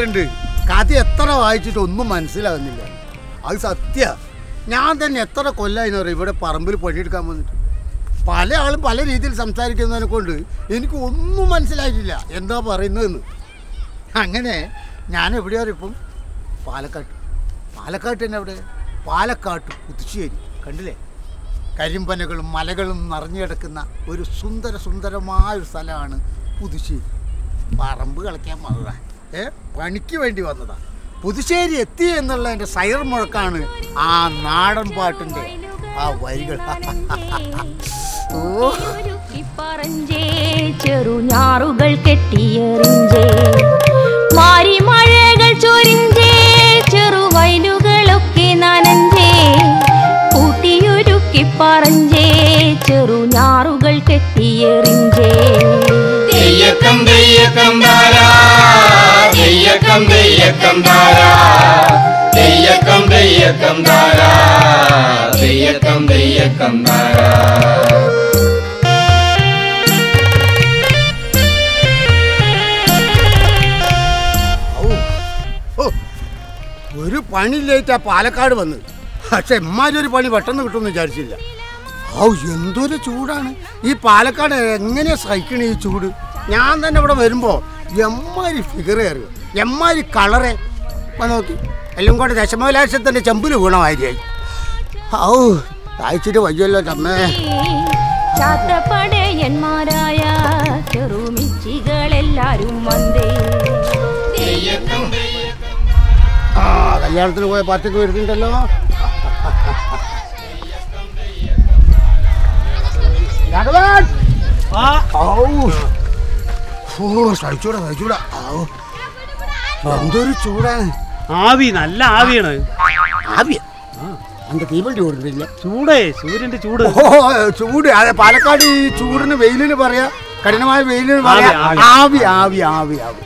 പറയാറുണ്ട് കഥ എത്ര വായിച്ചിട്ട് ഒന്നും മനസ്സിലാവുന്നില്ല അത് സത്യ ഞാൻ തന്നെ എത്ര കൊല്ലായിന്ന് പറയും ഇവിടെ പറമ്പിൽ പണിയെടുക്കാൻ വന്നിട്ട് പല ആളും പല രീതിയിൽ സംസാരിക്കുന്നതിനെ കൊണ്ട് എനിക്ക് ഒന്നും മനസ്സിലായിട്ടില്ല എന്താ പറയുന്നതെന്ന് അങ്ങനെ ഞാൻ എവിടെയാണ് ഇപ്പം പാലക്കാട്ട് പാലക്കാട്ട് തന്നെ എവിടെ പാലക്കാട്ട് പുതുശ്ശേരി കണ്ടില്ലേ കരിമ്പനകളും മലകളും നിറഞ്ഞു കിടക്കുന്ന ഒരു സുന്ദര സുന്ദരമായ ഒരു സ്ഥലമാണ് പുതുശ്ശേരി പറമ്പ് കളിക്കാൻ വന്നതാ ഏ പണിക്ക് വേണ്ടി വന്നതാ പുതുശ്ശേരി എത്തി എന്നുള്ള എൻ്റെ സൈർ മുഴക്കാണ് ആ നാടൻ പാട്ടിൻ്റെ ആ വരികൾ ഓ പറഞ്ഞേ ചെറുഞാറുകൾ കെട്ടിയെറിഞ്ചേ മാരിമഴകൾ ചൊരിഞ്ചേ ചെറുവയലുകളൊക്കെ നനഞ്ചേ കൂട്ടിയൊരുക്കി പറഞ്ഞേ ചെറുഞാറുകൾ കെട്ടിയെറിഞ്ചേ തെയ്യക്കം തെയ്യക്കം താരാ തെയ്യക്കം തെയ്യക്കം താരാ തെയ്യക്കം തെയ്യക്കം താരാ തെയ്യക്കം തെയ്യക്കം താരാ ഔ, ഓ, ഒരു പണിയില്ലേറ്റാ പാലക്കാട് വന്ന് പക്ഷെ എമ്മാരൊരു പണി പെട്ടെന്ന് കിട്ടുമെന്ന് വിചാരിച്ചില്ല ഔ എന്തൊരു ചൂടാണ് ഈ പാലക്കാട് എങ്ങനെ സഹിക്കണ ഈ ചൂട് ഞാൻ തന്നെ ഇവിടെ വരുമ്പോൾ എമ്മാരി ഫിഗർ കയറി എമ്മാരി കളറെ ഇപ്പൊ നോക്കി എല്ലാം കൂടെ ദശമവിലാസത്തിൻ്റെ ചെമ്പിൽ വീണമാതിരിയായി ഔ അയച്ചിട്ട് വയ്യല്ലോ ചമ്മേ ചാത്തപ്പടയന്മാരായ ചെറുമിച്ചികളെല്ലാരും വന്നേ തെയ്യക്കം തെയ്യക്കം ആ കല്യാണത്തിന് പോയ പാർട്ടിക്ക് വരുന്നുണ്ടല്ലോ രാഘവൻ ഔ. ഓ സഹിച്ചൂടാ സഹിച്ചൂടാ ഔ. എന്തൊരു ചൂടാണ് ആവി നല്ല ആവിയാണ് ആവിയ എന്റെ തീവണ്ടി ഓടുന്നില്ല ചൂടേ സൂര്യന്റെ ചൂട് ഓ ചൂട് അതെ പാലക്കാട് ഈ ചൂടിന് വെയിലിന് പറയാ കഠിനമായ വെയിലിന് പറയാ ആവി, ആവി ആവി ആവി ആവി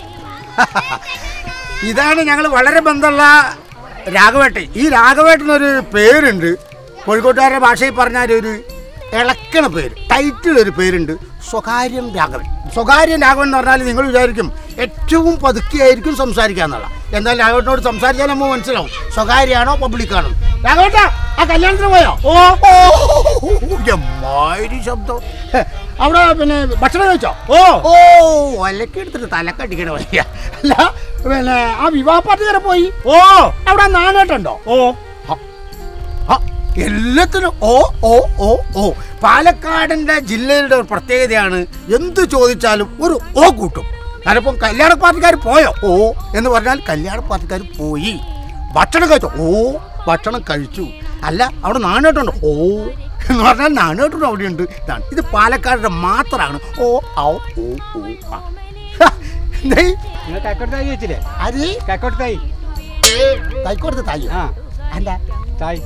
ഇതാണ് ഞങ്ങൾ വളരെ ബന്ധമുള്ള രാഘവേട്ടൻ ഈ രാഘവേട്ടനൊരു പേരുണ്ട് കോഴിക്കോട്ടുകാരുടെ ഭാഷയിൽ പറഞ്ഞാൽ ഒരു ഇളക്കണ പേര് ടൈറ്റിൽ ഒരു പേരുണ്ട് സ്വകാര്യം രാഘവൻ സ്വകാര്യം രാഘവൻ എന്ന് പറഞ്ഞാൽ നിങ്ങൾ വിചാരിക്കും ഏറ്റവും പതുക്കിയായിരിക്കും സംസാരിക്കുക എന്നുള്ള എന്നാൽ രാഘവേട്ടനോട് സംസാരിച്ചാൽ നമ്മൾ മനസ്സിലാവും സ്വകാര്യമാണോ പബ്ലിക്കാണോ രാഘവേട്ട ആ കല്യാണത്തിന് പോയോ ഓ ഓ എമ്മാതിരി ശബ്ദം ഹെ, അവിടെ പിന്നെ ഭക്ഷണം കഴിച്ചോ ഓ ഓ ഒലക്കെടുത്തിട്ട് തലക്കടിക്കണ വയ്യ അല്ല പിന്നെ ആ വിവാഹ പാർട്ടി വരെ പോയി ഓ അവിടെ നാണേട്ടുണ്ടോ ഓ ആ, എല്ലാത്തിനും ഓ ഓ ഓ ഓ പാലക്കാടിന്റെ ജില്ലയുടെ ഒരു പ്രത്യേകതയാണ് എന്ത് ചോദിച്ചാലും ഒരു ഓ കൂട്ടും കാരണം കല്യാണ പാർട്ടിക്കാർ പോയോ ഓ എന്ന് പറഞ്ഞാൽ കല്യാണ പാർട്ടിക്കാർ പോയി ഭക്ഷണം കഴിച്ചോ ഓ ഭക്ഷണം കഴിച്ചു അല്ല അവിടെ നാണേട്ടുണ്ടോ ഓ എന്ന് പറഞ്ഞാൽ നാണേട്ടുണ്ട് അവിടെയുണ്ട് ഇതാണ് ഇത് പാലക്കാടിന്റെ മാത്രമാണ് ഓ ഔ ഓ ഓ ആ ഹ, എന്തേ? നിങ്ങൾ കക്കോട്ട് തായി വെച്ചില്ലേ അരി കക്കോട്ട് തായി തൈക്കോടുത്ത് തായി ആ അല്ല തായ്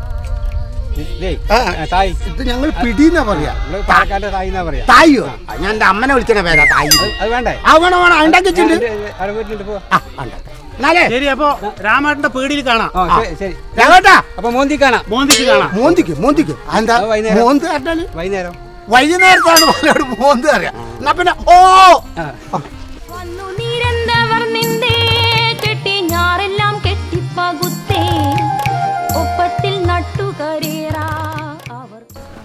ഇല്ലേ ആ, ആ, തായ് ഇത് ഞങ്ങൾ പിടീന്നാ പറയാ നിങ്ങള് പാലക്കാട് തായ് എന്നാ പറയാ തായോ ഞാൻ എന്റെ അമ്മനെ വിളിക്കണ പേരാ തായി അത് അത് വേണ്ടേ ആ വേണം വേണം ഉണ്ടാക്കിച്ചിട്ടുണ്ട് അവിടെ വീട്ടിലുണ്ട് പോവാ ആ ഉണ്ടാക്കാം എന്നാലേ ശരി അപ്പൊ രാമേട്ടന്റെ പേടിയിൽ കാണാം ആ ശരി ശരി രാഘവേട്ടാ അപ്പൊ മോന്തി കാണാം മോന്തിക്ക് കാണാം മോന്തിക്ക് മോന്തിക്ക് എന്താ അത് വൈകുന്നേരം. മോന്ത് പറഞ്ഞാല് വൈകുന്നേരം വൈകുന്നേരത്താണ് പോലോട് മോന്ത് അറിയാം എന്നാ പിന്നെ ഓ ആ വന്നു നിരന്തവർ നിന്തേ കെട്ടി ഞാറെല്ലാം കെട്ടിപ്പകുത്തേ ഒപ്പത്തിൽ നട്ടുകരേറാ അവർ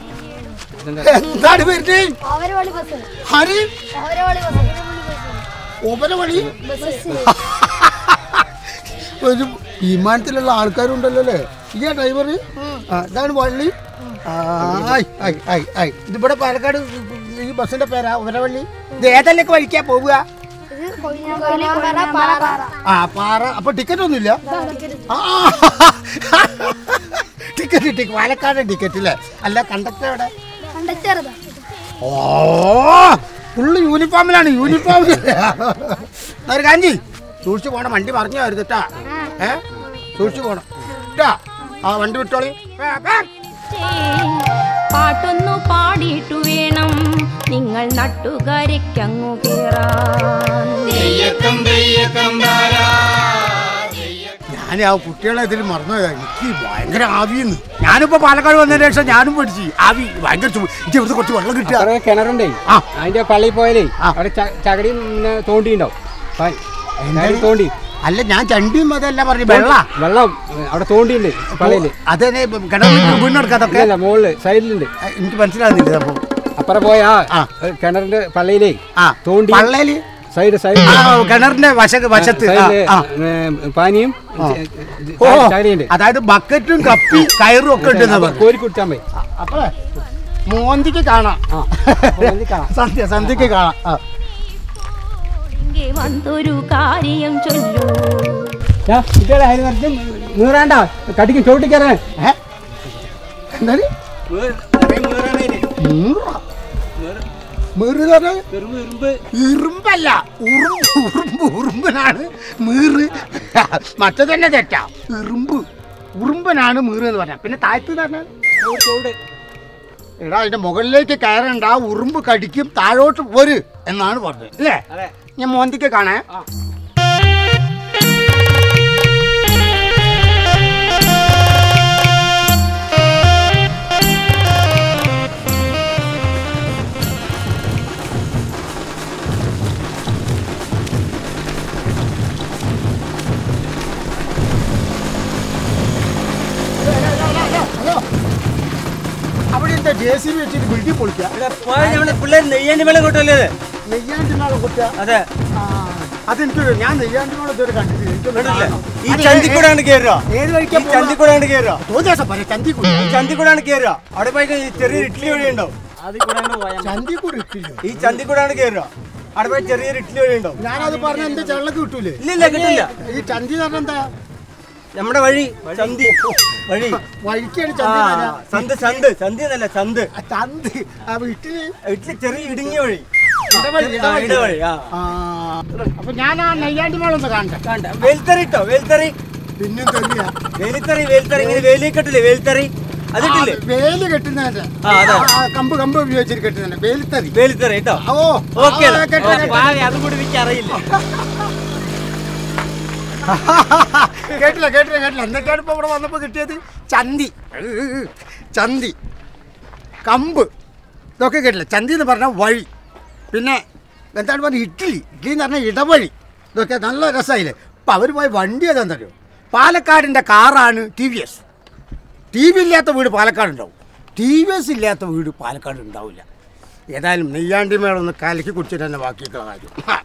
എന്താണ് വരുന്നത് അവരവളി ബസ് ഹരി അവരവളി ബസ് ഓപരവഴി ഒരു വിമാനത്തിലുള്ള ആൾക്കാരുണ്ടല്ലോ അല്ലേ ഈ ഡ്രൈവർ ഇതാണ് വള്ളി ആയ് ആയ് ആയ് ആയ് ഇതിവിടെ പാലക്കാട് ഈ ബസ്സിന്റെ പേരാ ഉപരവള്ളി ഇത് ഏതെല്ലാം വഴിക്കാ പോവുക ഇത് കൊഴിഞ്ഞാമ്പാറ പാറ ആ പാറ അപ്പൊ ടിക്കറ്റ് ഒന്നുമില്ല ആ ടിക്കറ്റ് ടിക്കറ്റ് പാലക്കാട് ടിക്കറ്റ് അല്ലേ അല്ല കണ്ടക്ടർ എവിടെ കണ്ടക്ടർ ഓ ഫുള്ള് യൂണിഫോമിലാണ് യൂണിഫോമിൽ ഒരു കാഞ്ചി സൂക്ഷിച്ചു പോണം വണ്ടി പറഞ്ഞു വരുത് കേട്ടാ ഏ സൂക്ഷിച്ചു പോണം കേട്ടാ ആ വണ്ടി വിട്ടോളി വേ, വേ. പാട്ടൊന്നു പാടിയിട്ടു വേണം നിങ്ങൾ നട്ടുകരയ്ക്കങ്ങു കേറാൻ തെയ്യക്കം തെയ്യക്കം താരാ ഞാൻ ആ കുട്ടികളെ ഇതിൽ മറന്നുപോയതാ എനിക്ക് ഭയങ്കര ആവിന്ന് ഞാനിപ്പോ പാലക്കാട് വന്നതിന് ശേഷം ഞാനും പഠിച്ചു ആവി ഭയങ്കര ചൂട് എനിക്ക് ഇവിടുത്തെ കുറച്ച് വെള്ളം കിട്ടുക അത്ര കിണറുണ്ടേ ആ. അതിന്റെ പള്ളിയിൽ പോയാലേ ആ. അവിടെ ച- ചകടിയും പിന്നെ തോണ്ടിണ്ടാവും പ- എന്താണ്? ചകടി തോണ്ടി അല്ല ഞാൻ ചണ്ടിയും അതല്ല പറഞ്ഞു വെള്ള വെള്ളം ഏ, അവിടെ തോണ്ടിയുണ്ട് പള്ളിയിൽ അതെ കിണറിൽ വീണെടുക്കാതൊക്കെ ഇല്ല മുകളില് സൈഡിലുണ്ട് എനിക്ക് മനസ്സിലാകുന്നില്ല അപ്പൊ അപ്പുറം പോയാ ആ. ഏ, കിണറിന്റെ പള്ളിയിലേ ആ തോണ്ടി പള്ളേല് സൈഡ് സൈഡ് ആ കിണറിന്റെ വശ വശത്ത് ആ, സൈഡില് ആ. ഏ, പാനിയും ആ. ച- ഓ ചാടിയുണ്ട് അതായത് ബക്കറ്റും കപ്പി കയറും ഒക്കെ ഉണ്ടെന്ന് പറഞ്ഞു കോരി കുടിച്ചാൽ മതി അപ്പൊ മോന്തിക്ക് കാണാം ആ മോന്തി കാണാം. സന്ധ്യ സന്ധ്യക്ക് കാണാം ആ ഇങ്ങേ വന്നൊരു കാര്യം ചൊല്ലൂ ഞാൻ ഇതേ അതിന് നിറച്ച് നൂറാണ്ട കടിക്കും ചോട്ടിക്കറേ ഏ? എന്താണ് മീറ? മീറ് എന്ന് പറഞ്ഞാൽ ഇരുമ്പല്ല ഉറുമ്പ് ഉറുമ്പ് ഉറുമ്പനാണ് മീറ് മറ്റേ തന്നെ തെറ്റാ ഇറുമ്പ് ഉറുമ്പനാണ് മീറ് എന്ന് പറഞ്ഞാൽ പിന്നെ താഴത്ത് എന്ന് പറഞ്ഞാൽ എടാ അതിന്റെ മുകളിലേക്ക് കയറണ്ട ആ ഉറുമ്പ് കടിക്കും താഴോട്ട് പോര് എന്നാണ് പറഞ്ഞത് അല്ലേ അതെ. ഞാൻ മോന്തിക്ക് കാണേ അവിടെ എന്താ ജെ സി ബി വെച്ചിട്ട് ബിൽഡിംഗ് പൊളിക്കുക പിള്ളേർ നെയ്യാൻ്റെ വെള്ളം കൊട്ടല്ലേ നെയ്യാണ്ടിനാളെ കുട്ടിയ അതെ അതെനിക്ക് ഞാൻ നെയ്യാണ്ടിനോട് ഇതുവരെ കണ്ടിട്ടില്ല എനിക്കൊന്ന് കാണണം. ഈ അത് ചന്തിക്കൂടാണ് കയറുക ഏത് വഴിക്കാ ഈ ചന്തിക്കൂടാണ് കയറുക തോന്നിയാസം പറയാം ചന്തിക്കൂടി ഈ ചന്തിക്കൂടാണ് കയറുക അവിടെ പോയി കഴിഞ്ഞാൽ ചെറിയൊരു ഇഡ്ഡലി വഴി ഉണ്ടാവും ചന്തിക്കൂടി ഇട്ടില്ലോ ഈ ചന്തിക്കൂടാണ് കയറുക അവിടെ പോയി ചെറിയൊരു ഇഡ്ഡലി വഴി ഉണ്ടാവും ഞാനത് പറഞ്ഞ എന്റെ ചെള്ളക്ക് കിട്ടൂലേ ഇല്ല ഇല്ല കിട്ടില്ല ഈ ചന്തി എന്ന് പറഞ്ഞാ എന്താ നമ്മുടെ വഴി ചന്തി വഴി വഴിക്കാണ് ആ ചന്തി എന്ന് പറഞ്ഞാ. സന്ത് സന്ത് ചന്തി എന്നല്ല ചന്ത് ആ ചന്തി ആ വീട്ടില് ഇഡ്ഡലി ചെറിയ ഇടുങ്ങിയ വഴി ഇടവഴി ആ, ഇടവഴി ഇടവഴി ആ ആ അപ്പൊ ഞാൻ ആ നെയ്യാണ്ടി മോളൊന്ന് കാണട്ടെ കണ്ട വേൽത്തറി ഇട്ടോ വേൽത്തറി പിന്നും തന്നെയാ വേലിത്തറി വേൽത്തറി ഇങ്ങനെ വേലി കെട്ടില്ലേ വേൽത്തറി അതിട്ടില്ലേ ആ, വേലി കെട്ടുന്നതിന്റെ ആ, അതെ. ആ, കമ്പ് കമ്പ് ഉപയോഗിച്ചിട്ട് കെട്ടുന്നതിന്റെ വേലിത്തറി വേലിത്തറി കേട്ടോ ഓ ഓക്കെ ആ, കെട്ടി, കെട്ടി. അതും കൂടി എനിക്ക് അറിയില്ല കേട്ടില്ല കേട്ടില്ല കേട്ടില്ല എന്തൊക്കെയാണ് ഇപ്പൊ ഇവിടെ വന്നപ്പോ കിട്ടിയത് ചന്തി ചന്തി കമ്പ് ഇതൊക്കെ കേട്ടില്ല ചന്തി എന്ന് പറഞ്ഞാൽ വഴി പിന്നെ എന്താണ് പറഞ്ഞ ഇഡ്ഡലി ഇഡ്ഡലി എന്ന് പറഞ്ഞാൽ ഇടവഴി ഇതൊക്കെ നല്ല രസമായില്ലേ അപ്പം അവർ പോയി വണ്ടി ഏതാണെന്ന് അറിയോ പാലക്കാടിൻ്റെ കാറാണ് T V S T V ഇല്ലാത്ത വീട് പാലക്കാട് ഉണ്ടാവും ടി വി എസ് ഇല്ലാത്ത വീട് പാലക്കാട് ഉണ്ടാവില്ല ഏതായാലും നെയ്യാണ്ടി മേളം ഒന്ന് കലക്കി കുടിച്ചിട്ട് തന്നെ ബാക്കിയൊക്കെ കാര്യം ആ.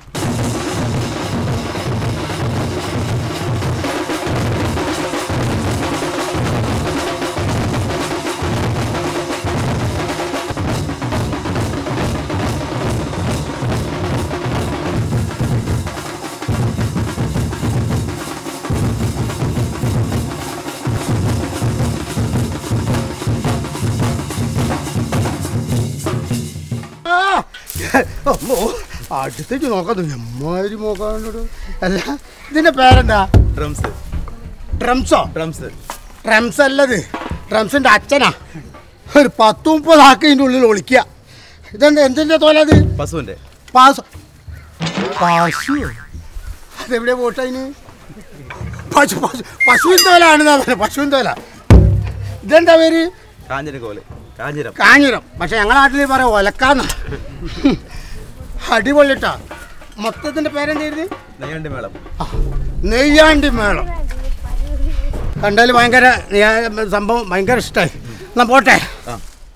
ആ, അമ്മോ, അടുത്തേക്ക് നോക്കാതെ എമ്മാതിരി നോക്കാണ്ടോ അല്ല ഇതിന്റെ പേരെന്താ ഡ്രംസ് ഡ്രംസോ ഡ്രംസ് ഡ്രംസ് അല്ലത് ഡ്രംസിന്റെ അച്ഛനാ ഒരു പത്ത് മുപ്പത് ആക്ക് ഇതിൻ്റെ ഉള്ളിൽ ഒളിക്കുക ഇതെന്താ എന്തിന്റെ തോലത് പശുവിന്റെ പാസ് പശു അതെവിടെ പോട്ടതിന് പശു പശു പശുവിൻ തോലാണെന്നാ പറഞ്ഞത് പശുവിൻ തോല ഇതെന്താ പേര് കാഞ്ഞിര കോല് കാഞ്ഞിരം കാഞ്ഞിരം പക്ഷെ ഞങ്ങളുടെ നാട്ടിൽ പറയാം ഒലക്കാന്ന അടിപൊളിട്ടാ മൊത്തത്തിന്റെ പേരെന്തായിരുന്നു നെയ്യണ്ടി മേളം നെയ്യാണ്ടി മേളം കണ്ടാൽ ഭയങ്കര നെയ്യാ- സംഭവം ഭയങ്കര ഇഷ്ടമായി എന്നാ പോട്ടെ ആ.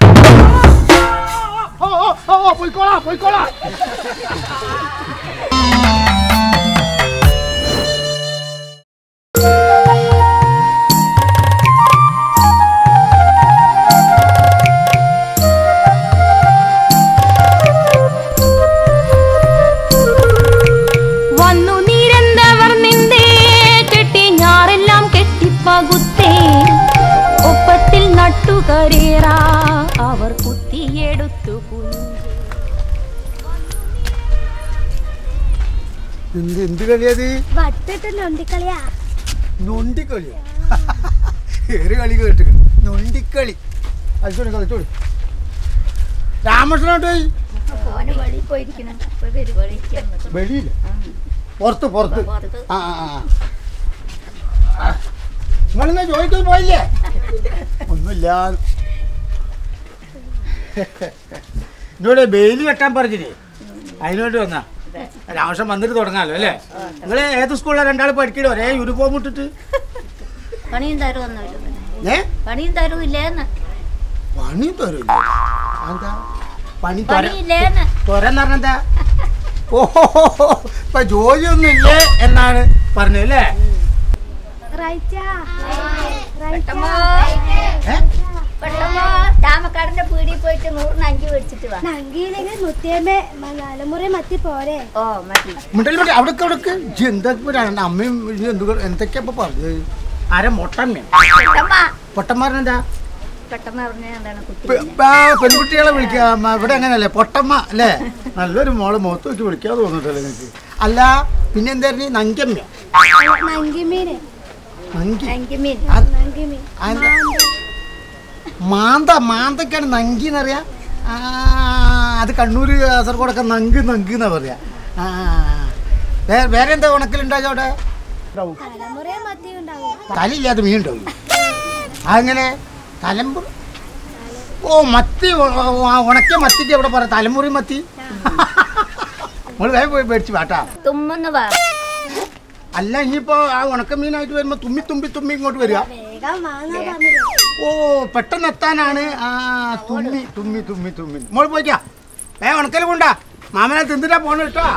ഓ, ഓ, ഓ, ഓ, പോയിക്കോളാം പോയിക്കോളാം വന്നു നിരന്തവർ നിന്തേ കെട്ടി ഞാറെല്ലാം കെട്ടിപ്പകുത്തേ ഒപ്പത്തിൽ നട്ടുകരേറാ അവർ കുത്തിയെടുത്തു കുഞ്ഞു എന്ത് എന്ത് കളിയത് വട്ടിട്ട് നൊണ്ടിക്കളിയാ നൊണ്ടിക്കളിയോ ഏറ് കളി കേട്ട് നൊണ്ടിക്കളി കളിച്ചോളി കളിച്ചോളി രാമകൃഷ്ണൻ പോയി ഓന് വെളി പോയിരിക്കണം ഇപ്പൊ പരിപാടി വെളിയില്ല പുറത്ത് പുറത്ത് ആ ആ ആ നിങ്ങളിന്ന് ജോലിക്ക് പോയില്ലേ ഒന്നുമില്ല എന്നോട് ബെയില് കെട്ടാൻ പറഞ്ഞില്ലേ അതിനോട്ട് വന്നാ ഒരാവശ്യം വന്നിട്ട് തുടങ്ങാലോ അല്ലേ നിങ്ങൾ ഏത് സ്കൂളിലാണ് രണ്ടാൾ പഠിക്കണോ ഒരേ യൂണിഫോം ഇട്ടിട്ട് പണിയും തരുമൊന്നുമില്ല ഏ പണിയും തരൂല്ലേന്ന് പണി തരില്ല എന്താ പണി തൊര പണിയില്ലേന്ന് തൊരന്ന് പറഞ്ഞെന്താ ഓഹോ ഇപ്പൊ ജോലിയൊന്നും ഇല്ലേ എന്നാണ് പറഞ്ഞത് അല്ലേ പെട്ടമ്മോ ഏ? പെട്ടമ്മോ ചാമക്കാടിന്റെ പീടിയിൽ പോയിട്ട് നൂറിന് അഞ്ച് മേടിച്ചിട്ട് വാ നങ്കിയില്ലെങ്കിൽ മുത്തിയമ്മേ നാലുമുറി മത്തി പോരെ ഓ മതി മിണ്ടൽ മതി അവിടേക്ക് അവിടേക്ക് ഇജ്ജ് എന്താ ഇപ്പൊ രണ്ട് അമ്മയും ഇജ്ജ് എന്ത് എന്തൊക്കെയാ ഇപ്പൊ പറഞ്ഞത് ആരെ മൊട്ടമ്മ പെട്ടമ്മ പൊട്ടന്മാരനെന്താ പെട്ടമ്മ പറഞ്ഞ എന്താണ് കുട്ടി പെ- ആ, പെൺകുട്ടികളെ വിളിക്കുക അമ്മ, ഇവിടെ അങ്ങനെയല്ലേ പൊട്ടമ്മ അല്ലേ നല്ലൊരു മോള് മുഖത്ത് വെച്ച് വിളിക്കാതെ തോന്നിട്ടല്ലേ നിങ്ങൾക്ക് അല്ല പിന്നെ എന്തായിരുന്നു നങ്കമ്മ നങ്കിമീന് നങ്കി അഞ്ച് മീൻ ആ, നങ്കിമീൻ ആ, എന്താ? മാന്ത മാന്തക്കാണ് നങ്കി എന്നറിയാ ആ അത് കണ്ണൂർ കാസർഗോഡൊക്കെ നങ്ക് നങ്ക് എന്നാ പറയാ ആ വേ- വേറെ എന്താ ഉണക്കലുണ്ടാകും അവിടെ തലമുറയെ മത്തി ഉണ്ടാവും തലയില്ലാത്ത മീൻ ഉണ്ടാവും അങ്ങനെ തലമ്പുറ ഓ മത്തി ഉ- ഉ- ഉണക്കിയ മത്തിക്ക് എവിടെ പറയാം തലമുറി മത്തി നമ്മൾ വേഗം പോയി മേടിച്ച് വാട്ടാ തുമ്മെന്ന് വാ അല്ല ഇനിയിപ്പോ ആ ഉണക്കമീനായിട്ട് വരുമ്പോ തുമ്മി തുമ്പി തുമ്പി ഇങ്ങോട്ട് വരിക വേഗം വാങ്ങാൻ പറഞ്ഞത് ഓ പെട്ടെന്ന് എത്താനാണ് ആ തുമ്മി തുമ്മി തുമ്മി തുമ്മി മോള് പോയിക്കാ ഏ ഉണക്കല് കൊണ്ടാ മാമനെ തിന്നിട്ടാ പോണ കേട്ടോ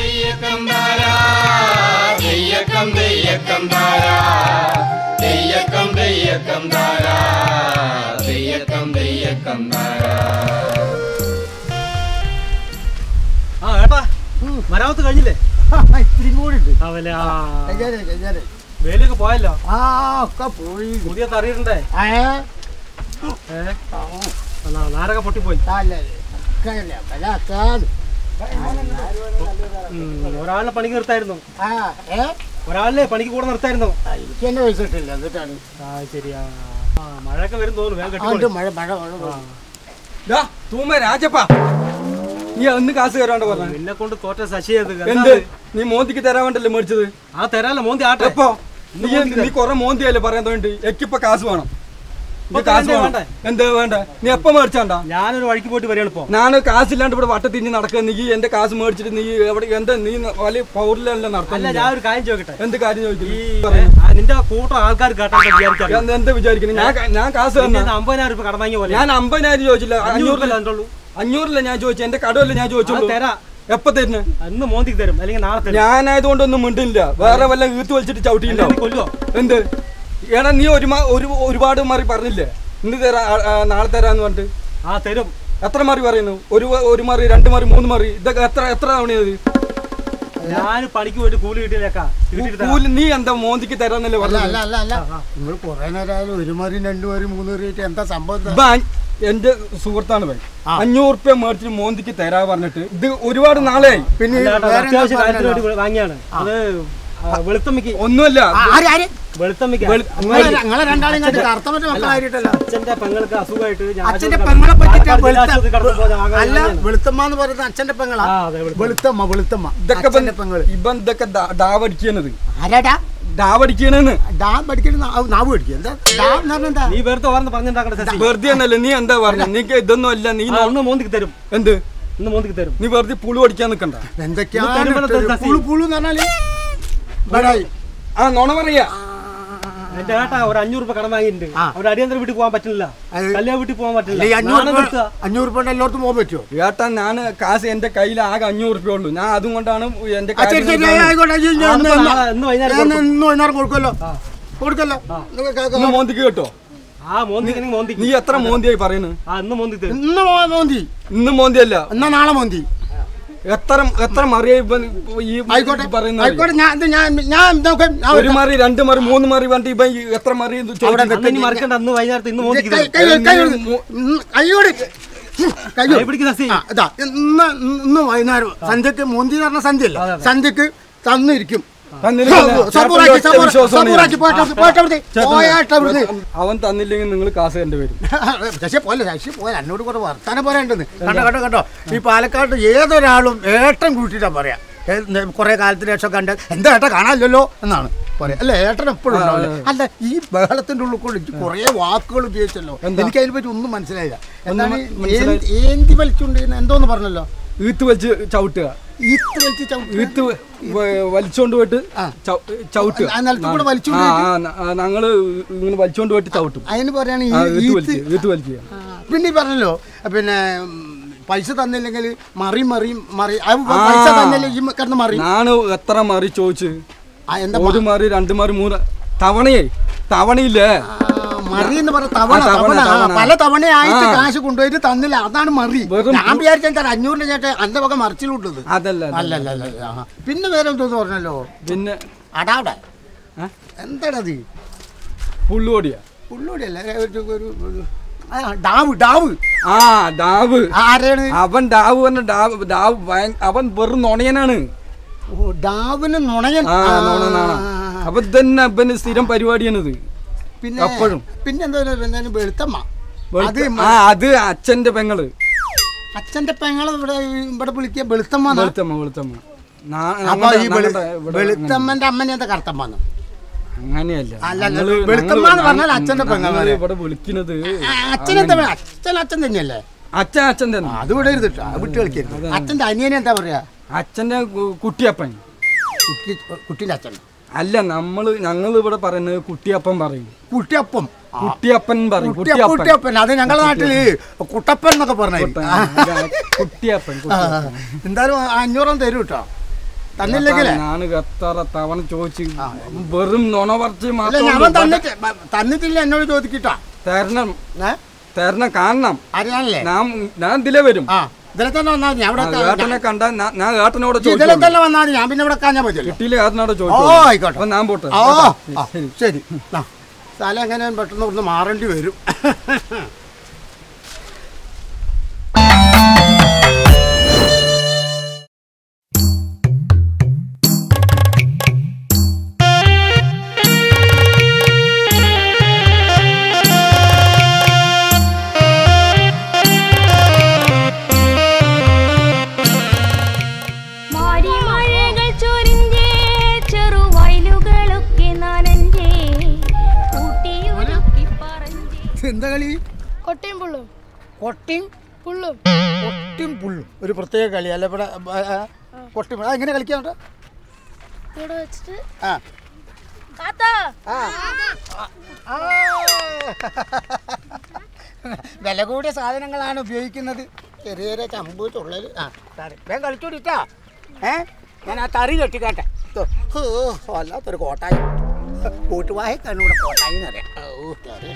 ആ ഏട്ടാ മരാമത്ത് കഴിഞ്ഞില്ലേ ഇത്തിരി കൂടി ഉണ്ട് അവലെ ആ കയ്യാരെ, കയ്യാരെ. വേലൊക്കെ പോയല്ലോ ആ ഒക്കെ പോയി പുതിയ തറിയിട്ടുണ്ടേ ഏ ഏ എന്നാ നാരക പൊട്ടിപ്പോയി അല്ല, കയ്യല്ല, കല, കാല്. ഉം, ഒരാളിനെ പണിക്ക് നിർത്തായിരുന്നു ആ ഏ ഒരാളിനെ പണിക്ക് കൂടെ നിർത്തായിരുന്നു ആ, എനിക്ക് എന്നെ പൈസ കിട്ടില്ല എന്നിട്ടാണ് ആ ശരിയാ ആ മഴയൊക്കെ വരും തോന്നുന്നു വേഗം ആ, ഉണ്ട്, കെട്ടിക്കോളി. മഴ മഴ മഴ മഴ. ഡാ, തൂമ്മ രാജപ്പാ നീ ഒന്ന് കാശ് തരാണ്ട് പറഞ്ഞ നിന്നെ കൊണ്ട് തോറ്റ ശശിയത് എന്ത് നീ മോന്തിക്ക് തരാൻ വേണ്ടല്ലേ മേടിച്ചത് ആ തരാല്ല മോന്തി ആട്ടെ എപ്പോ നീ നീ കൊറേ മോന്തിയല്ലേ പറയാൻ തോന്നിട്ട് എനിക്കിപ്പോ കാശ് വേണം നീ ഇപ്പൊ കാശ് എന്തേ വേണം വേണ്ടേ? എന്താ വേണ്ട നീ എപ്പോ മേടിച്ചാണ്ടാ ഞാനൊരു വഴിക്ക് പോയിട്ട് വരികയാണ് ഇപ്പൊ ഞാൻ കാശില്ലാണ്ട് ഇവിടെ വട്ട തിരിഞ്ഞ് നടക്കുക നീ എന്റെ കാശ് മേടിച്ചിട്ട് നീ എവിടെ എന്താ നീ വലിയ പൗരിലല്ല അല്ല നടത്തുന്നത് ഞാൻ ഒരു കാര്യം ചോദിക്കട്ടെ എന്ത് കാര്യം ഈ ചോദിക്കുന്നു ഏ, ആ, നിന്റെ കൂട്ടം ആൾക്കാർ കേട്ടാ വിചാരിക്കാം എന്താ- എന്താ വിചാരിക്കുന്നത് ഞാൻ കാ- ഞാൻ കാശ് തന്നെ അമ്പതിനായിരം രൂപ കടം വാങ്ങിയ പോലെ ഞാൻ അമ്പതിനായിരം ചോദിച്ചില്ല അഞ്ഞൂറ് അഞ്ഞൂറില്ല തന്നിട്ടുള്ളൂ അഞ്ഞൂറില്ല ഞാൻ ചോദിച്ചു എന്റെ കടമല്ലേ ഞാൻ ചോദിച്ചുള്ളൂ അത് തരാം എപ്പോ തരുന്നു അന്ന് മോന്തിക്ക് തരും അല്ലെങ്കിൽ നാളെ തരും ഞാനായതുകൊണ്ടൊന്നും മിണ്ടില്ല വേറെ വല്ല ഈർത്ത് വലിച്ചിട്ട് ചവിട്ടിയില്ല എന്നെ നീ കൊല്ലുവോ എന്ത് എടാ നീ ഒരു മാ- ഒരു ഒരുപാട് മാറി പറഞ്ഞില്ലേ ഇന്ന് തരാ ആ, ആ, നാളെ തരാന്ന് പറഞ്ഞിട്ട് ആ തരും എത്ര മാറി പറയുന്നു ഒരു വ- ഒരു മാറി രണ്ട് മാറി മൂന്ന് മാറി ഇതൊക്കെ എത്ര എത്ര തവണയത് ഞാൻ പണിക്ക് പോയിട്ട് കൂലി കിട്ടിയില്ലേക്കാ കിട്ടിയിട്ട് തരാം. കൂലി നീ എന്താ മോന്തിക്ക് തരാന്നല്ലേ അല്ല പറഞ്ഞത് അല്ല അല്ല അല്ല നിങ്ങൾ കുറെ നേരം ആയാലും ഒരു മറി രണ്ടു മറി മൂന്ന് മറി ആയിട്ട് എന്താ സംഭവം എന്താ? ഇപ്പൊ അ- എന്റെ സുഹൃത്താണ് ഭായി ആ. അഞ്ഞൂറ് റുപ്യ മേടിച്ചിട്ട് മോന്തിക്ക് തരാ പറഞ്ഞിട്ട് ഇത് ഒരുപാട് നാളെയായി പിന്നെ അല്ല കേട്ടോ, വേറെ എന്താ അത്യാവശ്യ കാര്യത്തിന് പറഞ്ഞത്? വേണ്ടി വാങ്ങിയാണ് അത് ആ, വെളുത്തമ്മയ്ക്ക് ഒന്നുമല്ല ആ, ആര് ആര് വെളുത്തമ്മയ്ക്ക് നിങ്ങളെ നിങ്ങളെ രണ്ടാളും കണ്ട് കറുത്തമറ്റ മക്കളായിട്ടല്ല അച്ഛന്റെ പെങ്ങൾക്ക് അസുഖമായിട്ട് ഞാൻ അച്ഛന്റെ ആശുപത്രി പെങ്ങളെ പറ്റിട്ടാ പാലക്കാട് വെളുത്ത ആശുപത്രി കടന്നപ്പോ ഞാൻ വാങ്ങാൻ അല്ല വാങ്ങിയതാണ്. വെളുത്തമ്മ എന്ന് പറയുന്നത് അച്ഛന്റെ പെങ്ങളാ ആ, അതെ, വെളുത്തമ്മ. വെളുത്തമ്മ വെളുത്തമ്മ ഇതൊക്കെ അച്ഛന്റെ പെങ്ങള് ഇവൻ ഇതൊക്കെ ദാ- ഡാവടിക്കണത് ആരാടാ ഡാവടിക്കണെന്ന് ഡാ പഠിക്കണ നാവ് പഠിക്കുക എന്താ ഡാ എന്ന് പറഞ്ഞാ എന്താ നീ വെറുതെ ഓർന്ന് പറഞ്ഞിട്ടുണ്ടാക്കണ്ട ശശി വെറുതെ ഒന്നല്ല നീ എന്താ പറഞ്ഞ നീക്ക് ഇതൊന്നും അല്ല നീ ആ, ഒന്ന് മോന്തിക്ക് തരും എന്ത് ഇന്ന് മോന്തിക്ക് തരും നീ വെറുതെ പുളു അടിക്കാൻ നിക്കണ്ട എന്തൊക്കെയാണ് ഇത് തരുമ്പോ ഇട്ടത്? എന്താ പുളു പുളു എന്ന് പറഞ്ഞാല് ബടായി ആ നോണ പറയാ എന്റെ ഏട്ടാ ഒരു അഞ്ഞൂറ് രൂപ കടം വാങ്ങിയിട്ടുണ്ട് ആ. അവിടെ അടിയന്തര വീട്ടിൽ പോകാൻ പറ്റില്ല അത് കല്യാണ വീട്ടിൽ പോകാൻ പറ്റില്ല ഈ അഞ്ഞൂറ് നാണം രൂപ കെടുത്തുക. അഞ്ഞൂറ് രൂപ കൊണ്ട് എല്ലായിടത്തും പോകാൻ പറ്റുമോ ഏട്ടാ ഞാൻ കാശ് എന്റെ കയ്യിൽ ആകെ അഞ്ഞൂറ് റുപ്യ ഉള്ളൂ ഞാൻ അതും കൊണ്ടാണ് എന്റെ ആ, ശരി, ശരി, കാര്യം ആയിക്കോട്ടെ. ഈ ഞാൻ ആ, ഇന്ന് ഇന്ന് ഇന്ന് നാളെ- ഇന്ന് വൈകുന്നേരം ഞാൻ കൊടുക്കും. ഇന്ന് വൈകുന്നേരം കൊടുക്കുമല്ലോ കൊടുക്കല്ലോ നിങ്ങൾ കേൾക്കാം. ഇന്ന് മോന്തിക്ക് കേട്ടോ ആ മോന്തിക്ക് മോന്തിക്ക് നീ എത്ര മോന്തിയായി പറയുന്നത് ആ ഇന്ന് മോന്തിക്ക് തരും ഇന്ന് മോ- മോന്തി ഇന്ന് മോന്തിയല്ല എന്നാ നാളെ മോന്തി എത്ര എത്ര മറിയായി ഇവൻ ഈ ആയിക്കോട്ടെ പറയുന്നത് ആയിക്കോട്ടെ ഞാൻ ഇത് ഞാൻ ഞാൻ നോക്കെ ഞാൻ ഒരു മറി രണ്ട് മറി മൂന്ന് മറി പറഞ്ഞിട്ട് ഇവൻ ഈ എത്ര മറി എന്ന് ചോദിച്ചു. അവിടെ അന്ന് ഇനി മറക്കണ്ട അന്ന് വൈകുന്നേരത്ത് ഇന്ന് മോന്തിക്ക് കൈ- തരും കൈ- കൈ- ഉം, കൈയോട് കൈയോട് കൈ പിടിക്ക് സസി. ആ, ഇതാ ഇന്ന് ഇന്ന് വൈകുന്നേരം സന്ധ്യക്ക് മോന്തി എന്ന് പറഞ്ഞ സന്ധ്യല്ല സന്ധ്യക്ക് തന്നിരിക്കും തന്നില്ലെങ്കിൽ സബൂറാക്കി ഒറ്റ വിശ്വാസമാണ് സബൂറാക്കി ഞാൻ. പോയിട്ട് പോയിട്ട് അവിടുത്തെ പോയാട്ട് അവിടുന്ന് അവൻ തന്നില്ലെങ്കിൽ നിങ്ങൾ കാശ് തരേണ്ടി വരും ശശി പോലെ ശശി പോലെ എന്നോട് കൂടെ വർത്താനം പറയാണ്ടെന്ന് കണ്ടോ കണ്ടോ കണ്ടോ ഈ പാലക്കാട് ഏതൊരാളും ഏട്ടൻ കൂട്ടിയിട്ടാ പറയാ കുറെ കാലത്തിന് ശേഷം കണ്ട് എന്താ ഏട്ടൻ കാണാനില്ലല്ലോ എന്നാണ് പറയാ അല്ല ഏട്ടൻ എപ്പോഴും ഉണ്ടാവില്ല അല്ല ഈ ബഹളത്തിന്റെ ഉള്ളിൽ കൂടെ എനിക്ക് കുറെ വാക്കുകൾ ഉപയോഗിച്ചല്ലോ എനിക്ക് അതിനെ പറ്റി ഒന്നും മനസ്സിലായില്ല എന്താണ് മനസ്സിലായി- ഏന്തി- ഏന്തി വലിച്ചുകൊണ്ട് എന്തോന്ന് പറഞ്ഞല്ലോ ഈത്ത് വലിച്ച് ചവിട്ടുക ഈത്ത് വലിച്ച് ചവിട്ടുക? ഈത്ത് വ- വലിച്ചോണ്ട് പോയിട്ട് ആ. ചവ്- ചവിട്ടുക ആ, നിലത്ത് കൂടെ വലിച്ചോണ്ട് ആ, പോയിട്ട്? ആ, ന- ഞങ്ങള് ഇങ്ങനെ വലിച്ചോണ്ട് പോയിട്ട് ചവിട്ടും അതിന് പറയാണ് ആ, ഈ ഈത്ത് ഈത്ത് വലിക്കുക ഈത്ത് വലിക്കുക ആ, പിന്നെ ഈ പറഞ്ഞല്ലോ പിന്നെ ഉം, പൈസ തന്നില്ലെങ്കിൽ മറി മറി മറി അത് ആ. പൈസ തന്നില്ല ഈ കിടന്ന് മറി ഞാന് എത്ര മാറി ചോദിച്ചു ആ, എന്താ ഒരു മാറി രണ്ട് മാറി മൂന്ന് തവണയേ തവണയില്ലേ ആ, മറി എന്ന് പറഞ്ഞ തവണ ആ, തവണ, തവണ ആ, തവണ. പല തവണയായിട്ട് ആ. കാശ് കൊണ്ടുപോയിട്ട് തന്നില്ല അതാണ് മറി വെറും ഞാൻ വിചാരിച്ച എന്താ അഞ്ഞൂറിന്റെ ചേട്ടൻ അന്റെ വക മറിച്ചിലുള്ളത് അതല്ല അതല്ല. അല്ലല്ല അല്ല ആ. പിന്നെ വേറെ എന്തോന്ന് പറഞ്ഞല്ലോ പിന്നെ അടാവിടെ ആ? എന്താടാ അത് പുള്ളുകൊടിയാ പുള്ളൂടിയല്ല ഒരു ഒരു- ഒരു- ആ, ഡാവ് ഡാവ് ആ ഡാവ് ആരാണ് അവൻ ഡാവ് പറഞ്ഞ ഡാവ് ഡാവ് ഭയ- അവൻ വെറും നുണയനാണ് ഓ, ഡാവിന് നുണയൻ ആ ആ, നുണനാണ് അപ്പൊ തന്നെ അവന് സ്ഥിരം പരിപാടിയാണിത് പിന്നെ എപ്പോഴും. പിന്നെ എന്തോ എന്തായാലും വെളുത്തമ്മ അത് വെളുത്ത- ആ അത് അച്ഛന്റെ പെങ്ങള് അച്ഛന്റെ പെങ്ങളെ ഇവിടെ ഇവിടെ വിളിക്കുക വെളുത്തമ്മ എന്നാ? വെളുത്തമ്മ വെളുത്തമ്മ നാ- അപ്പൊ ഈ ഞങ്ങളുടെ- വെളു- ഞങ്ങളുടെ ഇവിടെ വെളുത്തമ്മന്റെ അമ്മനെ എന്താ കറുത്തമ്മ അങ്ങനെയല്ല അല്ല, അല്ല, ഞങ്ങള്- വെളുത്തമ്മ എന്ന് ഞങ്ങള് പറഞ്ഞാൽ അച്ഛന്റെ ഞങ്ങള് പെങ്ങളെ. ഇവിടെ വിളിക്കുന്നത് അച്ഛനെന്താ പറയാ? അച്ഛൻ അച്ഛൻ തന്നെയല്ലേ അച്ഛൻ അച്ഛൻ തന്നെ അത് വിടരുത് കേട്ടോ അത് വിട്ട് കളിക്കരുത് അതെ. അച്ഛന്റെ അനിയനെ എന്താ പറയാ അച്ഛന്റെ കു- കുട്ടിയപ്പൻ കുട്ടി കുട്ടീന്റെ അച്ഛൻ അല്ല നമ്മള് ഞങ്ങൾ ഇവിടെ പറയുന്നത് കുട്ടിയപ്പൻ പറയും കുട്ടിയപ്പം ആ, കുട്ടിയപ്പൻ പറയും കുട്ടിയ- കുട്ടിയപ്പൻ കുട്ടിയപ്പൻ അത് ഞങ്ങളുടെ നാട്ടില് കുട്ടപ്പൻ എന്നൊക്കെ പറഞ്ഞു കുട്ട- അതാ, കുട്ടിയപ്പൻ കുട്ടിയപ്പൻ. എന്തായാലും അഞ്ഞൂറം തരും കേട്ടോ തന്നില്ലെങ്കിലേ ഞാൻ എത്ര തവണ ചോദിച്ചു വെറും നുണ പറിച്ച് അല്ല മാത്രം ഞാൻ തന്നിട്ട് തന്നിട്ടില്ല എന്നോട് ചോദിക്കിട്ടോ തരണം ഏ തരണം കാണണം അറിയാനല്ലേ ഞാൻ ഞാൻ ഇതിലെ വരും ആ ഇതിലെ തന്നെ വന്നാൽ മതി ഞാൻ ഇവിടെ ആ, ഏട്ടനെ കണ്ട ഞാൻ ഏട്ടനോട് ഇതിലെ ചോദിച്ചു തന്നെ വന്നാൽ മതി ഞാൻ പിന്നെ ഇവിടെ കാഞ്ഞാൽ പറ്റില്ല കിട്ടിയില്ല ഏട്ടനോട് ഓ ചോദിച്ചു ആയിക്കോട്ടെ അപ്പൊ ഞാൻ പോട്ടെ ഓ കേട്ടോ? ആ, ശരി ആ സ്ഥലം എങ്ങനെ പെട്ടെന്ന് ഇവിടുന്ന് മാറേണ്ടി വരും മാരിമഴകൾ ചൊരിഞ്ഞേ ചെറുവയലുകളൊക്കെ നനഞ്ഞേ കൂട്ടിയൊരുക്കി പറഞ്ഞേ എന്താ കളി കൊട്ടയും പുള്ളും കൊട്ടിയും പുള്ളും കൊട്ടിയും പുള്ളും ഒരു പ്രത്യേക കളി അല്ല ഇവിടെ കൊട്ടി എങ്ങനെ കളിക്കാൻ കേട്ടോ ഇവിടെ വെച്ചിട്ട് ആ താത്താ ആ. ആ. വില കൂടിയ സാധനങ്ങളാണ് ഉപയോഗിക്കുന്നത് ചെറിയ ചെറിയ ചമ്പ് തുള്ളൽ ആ തറി വേഗം കളിച്ചോടിട്ടാ ഏ ഞാൻ ആ തറി കെട്ടിക്കാട്ടെ തൊ. ഹോ, വല്ലാത്തൊരു കോട്ടായി കൂട്ടുവായക്കാണ് ഇവിടെ കോട്ടായി എന്നറിയാം ഓ തറി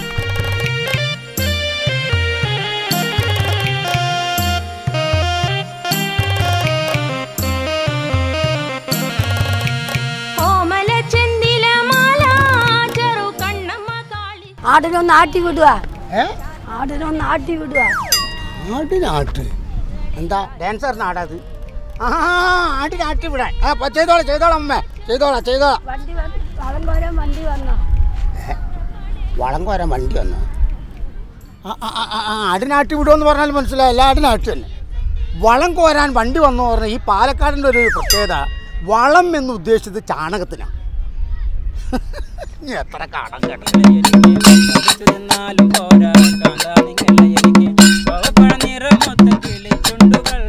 ഓമല ചെന്തില മാല ചെറു കണ്ണമ്മ കാളി ആടിനൊന്ന് ആട്ടി വിടുക ഏ ആടിനൊന്ന് ആട്ടി വിടുക ആട്ടിനാട്ട് എന്താ ഡാൻസർ നാടത് ആ ആട്ടിനാട്ടി വിടാൻ ആ പ- ചെയ്തോളാം ചെയ്തോളാം അമ്മ ചെയ്തോളാം ചെയ്തോളാം വണ്ടി വന്ന് വളം കോരാൻ വണ്ടി വന്നോ വളം കോരാൻ വണ്ടി വന്നു ആ ആ, ആ, ആ, ആടിനാട്ടി വിടുമെന്ന് പറഞ്ഞാൽ മനസ്സിലായില്ല ആടിനാട്ടി തന്നെ വളം കോരാൻ വണ്ടി വന്നു പറഞ്ഞാൽ ഈ പാലക്കാടിൻ്റെ ഒരു പ്രത്യേകത വളം എന്ന് ഉദ്ദേശിച്ചത് ചാണകത്തിനാണ് ഇനി എത്ര കാണാൻ കേട്ടോ നിന്നാലും പോരാ കാന്താണിങ്ങല്ല എനിക്ക് പവപ്പഴ നിറമൊത്ത കിളിച്ചുണ്ടുകൾ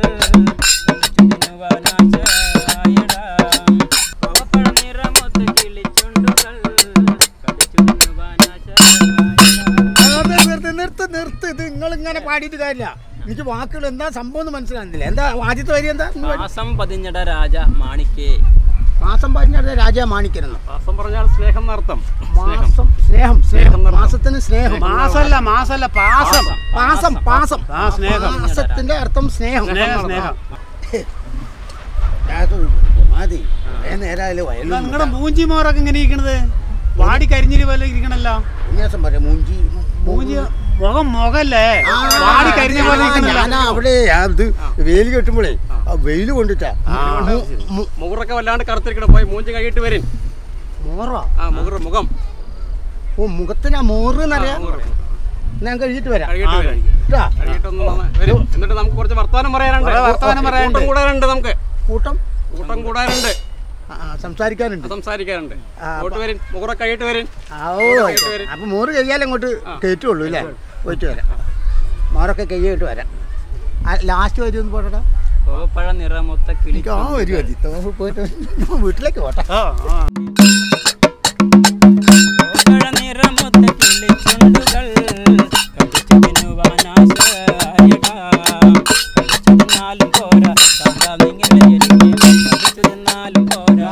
തിന്നുവാനാശായടാ പവപ്പഴ നിറമൊത്ത കിളിച്ചുണ്ടുകൾ കടിച്ചു വെറുതെ വെറുതെ നിർത്ത് നിർത്ത് ഇത് നിങ്ങൾ ഇങ്ങനെ പാടിയിട്ട് കാര്യമില്ല എനിക്ക് വാക്കുകൾ എന്താ സംഭവം എന്ന് മനസ്സിലാകുന്നില്ല എന്താ ആദ്യത്തെ വരി എന്താ ഇന്ന് വരി. മാസം പതിഞ്ഞട രാജ മാണിക്കേ മാസം പറഞ്ഞത് രാജാ മാണിക്കരുന്നു മാസം പറഞ്ഞാൽ സ്നേഹം നടത്തം മാസം സ്നേഹം സ്നേഹം മാസത്തിന് സ്നേഹം മാസല്ല മാസല്ല പാസം പാസം പാസം ആ, സ്നേഹം. മാസത്തിന്റെ അർത്ഥം സ്നേഹം സ്നേഹം, സ്നേഹം. അത് മതി കുറേ നേരമായാലും വയലിൽ നിങ്ങളുടെ മൂഞ്ചി മോറൊക്കെ ഇങ്ങനെ ഇരിക്കണത് വാടി കരിഞ്ഞിരി പോലെ ഇരിക്കണല്ലോ ഉന്യാസം പറയാം മൂഞ്ചി മൂഞ്ചി മുഖം മുഖല്ലേ ആ, വാടി കരിഞ്ഞ പോലെ ആ, ഇരിക്കണല്ലോ ഞാനാ അവിടെ അത് വെയിൽ കെട്ടുമ്പോഴേ ആ വെയിൽ കൊണ്ടിട്ടാ മു- മു- മുഖറൊക്കെ വല്ലാണ്ട് കറുത്തിരിക്കണം പോയി മൂഞ്ചി കഴിയിട്ട് വരും മോറോ ആ മുഖറ് മുഖം ഓ മുഖത്തിന് ആ മോറ് എന്നറിയാം ഞാൻ കഴിച്ചിട്ട് വരാം കഴിയിട്ട് വരും കേട്ടാ കഴിയിട്ടൊന്ന് നന്നാ- വരും എന്നിട്ട് നമുക്ക് കുറച്ച് വർത്താനം പറയാനുണ്ട് കുറേ വർത്താനം പറയാനുണ്ട്. കൂട്ടം കൂടാനുണ്ട് നമുക്ക് കൂട്ടം കൂട്ടം കൂടാനുണ്ട് ആ, ആ, സംസാരിക്കാനുണ്ട് സംസാരിക്കാനുണ്ട് ആ, അങ്ങോട്ട് വരും മുഖറ കഴിയിട്ട് വരും ആ, ഓ ആയിക്കോട്ടെ. അപ്പൊ മോറ് കഴിയാലും അങ്ങോട്ട് കയറ്റുള്ളൂ അല്ലേ പോയിട്ട് വരാം മോറൊക്കെ കൈയിട്ട് വരാം ലാസ്റ്റ് വരും ഒന്ന് പോട്ടടാ കോവപ്പഴ നിറമൊത്ത കിളി എനിക്ക് ആ ഒരു മതി തോപ്പ് പോയിട്ട് വീട്ടിലേക്ക് പോട്ടെ കോവപ്പഴ നിറമൊത്ത കിളിച്ചുണ്ടുകൾ കടിച്ചു തിന്നുവാനാശായടാ കടിച്ചു തിന്നാലും പോരാ കാന്താ നിങ്ങളെ എനിക്ക് കടിച്ചു തിന്നാലും പോരാ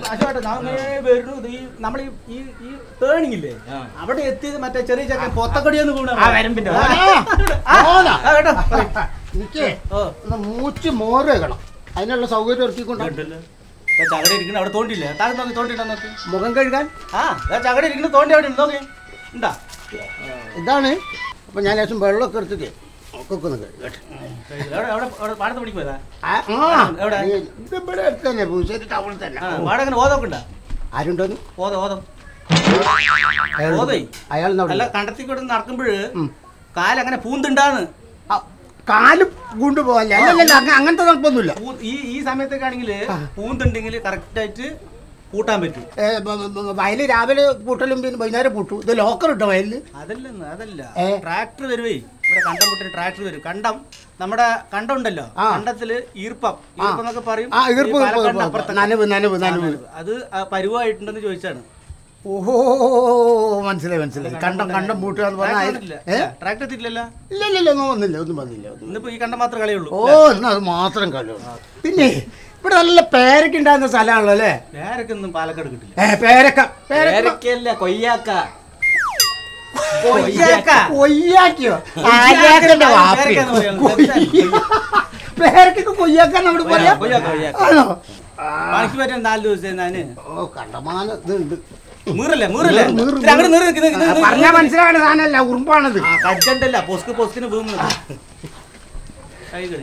നമ്മൾ ഈ ഈ ടേണിംഗ് ഇല്ലേ അവിടെ എത്തിയത് മറ്റേ ചെറിയ ചെറിയ പൊത്തക്കടിയെന്ന് കൂടെ വരമ്പിന്റെ മോനാ. എനിക്ക് ഒന്ന് മൂച്ച് മോര് വെക്കണം അതിനുള്ള സൗകര്യം ഒരുക്കിക്കൊണ്ട് ചകട ഇരിക്കുന്ന അവിടെ തോണ്ടില്ലേ താഴെ നോക്കി തോണ്ടിട്ടാ നോക്കി മുഖം കഴുകാൻ ആ ചകട ഇരിക്കുന്ന തോണ്ടി അവിടെ ഉണ്ട് നോക്കി ഉണ്ടാ ഇതാണ് അപ്പൊ ഞാൻ ലേശം വെള്ളമൊക്കെ എടുത്തിട്ട് ഒക്കെ ഒന്ന് കഴുകട്ടെ അവിടെ അവിടെ അവിടെ പാടത്ത് പണിക്ക് പോയതാ ആ, ആ, എവിടെ? ഇത് ഇവിടെ അടുത്ത് തന്നെ പൂശ്ശേരി ടൗണിൽ തന്നെ ആ വാടകന് ഓതൊക്കെ ഉണ്ടാ ആരുണ്ടോന്ന് ഓത ഓതം അയാൾ ഓതേ അയാൾ അല്ല കണ്ടത്തി കൂടെ നടക്കുമ്പോഴ് കാലങ്ങനെ പൂന്തുണ്ടാന്ന് കാല് കൊണ്ടുപോകല്ലേ അല്ലല്ല അങ്ങ- അങ്ങനത്തെ കുഴപ്പമൊന്നുമില്ല പൂ- ഈ ഈ സമയത്തൊക്കെ ആണെങ്കിൽ പൂന്തുണ്ടെങ്കിൽ കറക്റ്റ് ആയിട്ട് പൂട്ടാൻ പറ്റും ഏ, ബ- ബ- ബ- വയല് രാവിലെ പൂട്ടലും പിന്നെ വൈകുന്നേരം പൂട്ടു ഇത് ലോക്കർ ഇട്ടോ വയലില് അതല്ലെന്ന് അതല്ല ഏ? ട്രാക്ടർ വരുവേ ഇവിടെ കണ്ടം മുട്ടിന് ട്രാക്ടർ വരും കണ്ടം നമ്മുടെ കണ്ടം ഉണ്ടല്ലോ ആ. കണ്ടത്തില് ഈർപ്പം ഈർപ്പം എന്നൊക്കെ പറയും ആ ഈർപ്പ് ഈ പാലക്കാടിന്റെ അപ്പുറത്തൊക്കെ. നനവ് നനവ് ആ, നനവ് നനവ്. അത് ആ പരുവായിട്ടുണ്ടെന്ന് ചോദിച്ചാണ് ഓഹോ മനസ്സിലായി മനസ്സിലായി കണ്ടം കണ്ടം പൂട്ടുക എന്ന് പറഞ്ഞാൽ ഏ ട്രാക്ടർ എത്തിയിട്ടില്ലല്ലോ ഇല്ല ഇല്ല ഇല്ല ഒന്നും വന്നില്ല ഒന്നും വന്നില്ല ഒന്നും ഇന്നിപ്പോ ഈ കണ്ടം മാത്രമേ കളിയുള്ളൂ ഓ എന്നാ അത് മാത്രം കളിയുള്ളൂ പിന്നെ ഇവിടെ നല്ല പേരൊക്കെ ഉണ്ടാകുന്ന സ്ഥലമാണല്ലോ അല്ലേ വേറൊക്കെ ഒന്നും പാലക്കാട് കിട്ടില്ല ഏ പേരക്ക പേരക്ക പേരക്കല്ല കൊയ്യാക്ക കൊയ്യാക്ക. കൊയ്യാക്കിയോ കൊയ്യാക്കന്റെ ആര്യാക്കന്റെ പേരക്ക വാപ്പയോ എന്ന് പറയുന്നത്. പേരക്കൊക്കെ കൊയ്യാക്കാൻ അവിടെ പറയാ കൊയ്യാക്ക, കൊയ്യാക്ക. ആണോ പണിക്ക് പറ്റാൻ നാല് ദിവസം ഞാന് ഓ കണ്ടമാന ഇതുണ്ട് മീറല്ലേ മീറല്ലേ മീറ്, മീറ്, ഇത് അങ്ങോട്ട് നീറ് നിക്ക്, നിക്ക്, നിക്ക്, പറഞ്ഞാ നിക്ക്. മനസ്സിലാകണ സാധനമല്ല ഉറുമ്പാണത് ആ കടിച്ചണ്ടല്ല പൊസ്ക് പൊസ്കിന് വീങ്ങുന്നത് കൈകളി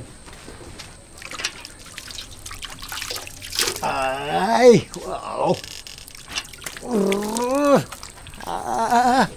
ആയ്, ഓ. ഉറു. ആ.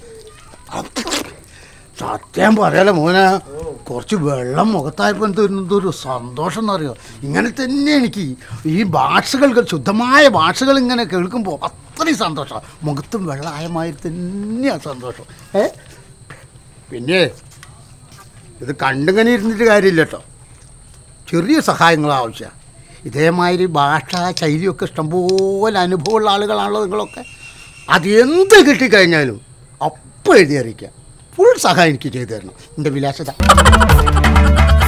സത്യം പറയാലോ മോനെ കുറച്ച് വെള്ളം മുഖത്തായപ്പോൾ എന്ത് എന്തൊരു സന്തോഷം എന്നറിയോ ഇങ്ങനെ തന്നെ എനിക്ക് ഈ ഭാഷകൾ ശുദ്ധമായ ഭാഷകൾ ഇങ്ങനെ കേൾക്കുമ്പോൾ അത്രയും സന്തോഷം മുഖത്തും വെള്ളമായ മാതിരി തന്നെയാണ് സന്തോഷം ഏ പിന്നെ ഇത് കണ്ടിങ്ങനെ ഇരുന്നിട്ട് കാര്യമില്ല കേട്ടോ ചെറിയ സഹായങ്ങൾ ആവശ്യമാണ് ഇതേമാതിരി ഭാഷ ശൈലിയൊക്കെ ഇഷ്ടംപോലെ അനുഭവമുള്ള ആളുകളാണല്ലോ നിങ്ങളൊക്കെ അത് എന്ത് കിട്ടിക്കഴിഞ്ഞാലും അപ്പം എഴുതി അറിയിക്കുക ഫുൾ സഹായം എനിക്ക് ചെയ്തു തരണം എൻ്റെ വിലാസത